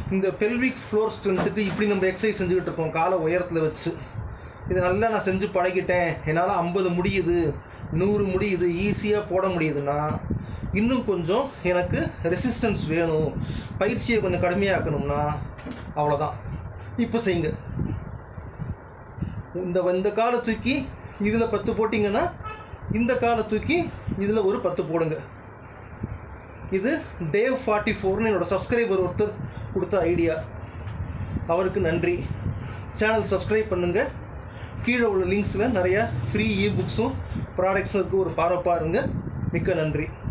இந்த pelvic floor ஸ்ட்ரென்த்துக்கு இப்படி நம்ம எக்ஸசைஸ் செஞ்சுக்கிட்டு இருக்கோம் காலை உயரத்தில் வச்சு இதை நல்லா நான் செஞ்சு பழகிட்டேன் என்னால் ஐம்பது முடியுது நூறு முடியுது ஈஸியாக போட முடியுதுன்னா இன்னும் கொஞ்சம் எனக்கு ரெசிஸ்டன்ஸ் வேணும் பயிற்சியை கொஞ்சம் கடுமையாக்கணும்னா அவ்வளோதான் இப்போ செய்யுங்க இந்த இந்த காலை தூக்கி இதில் பத்து போட்டிங்கன்னா இந்த காலை தூக்கி இதில் ஒரு பத்து போடுங்க இது டேவ் ஃபார்ட்டி ஃபோர்னு என்னோடய சப்ஸ்கிரைபர் ஒருத்தர் கொடுத்த ஐடியா அவருக்கு நன்றி சேனல் சப்ஸ்கிரைப் பண்ணுங்கள் கீழே உள்ள லிங்க்ஸில் நிறையா ஃப்ரீ இ புக்ஸும் ப்ராடக்ட்ஸும் இருக்குது ஒரு பார்வை பாருங்க மிக்க நன்றி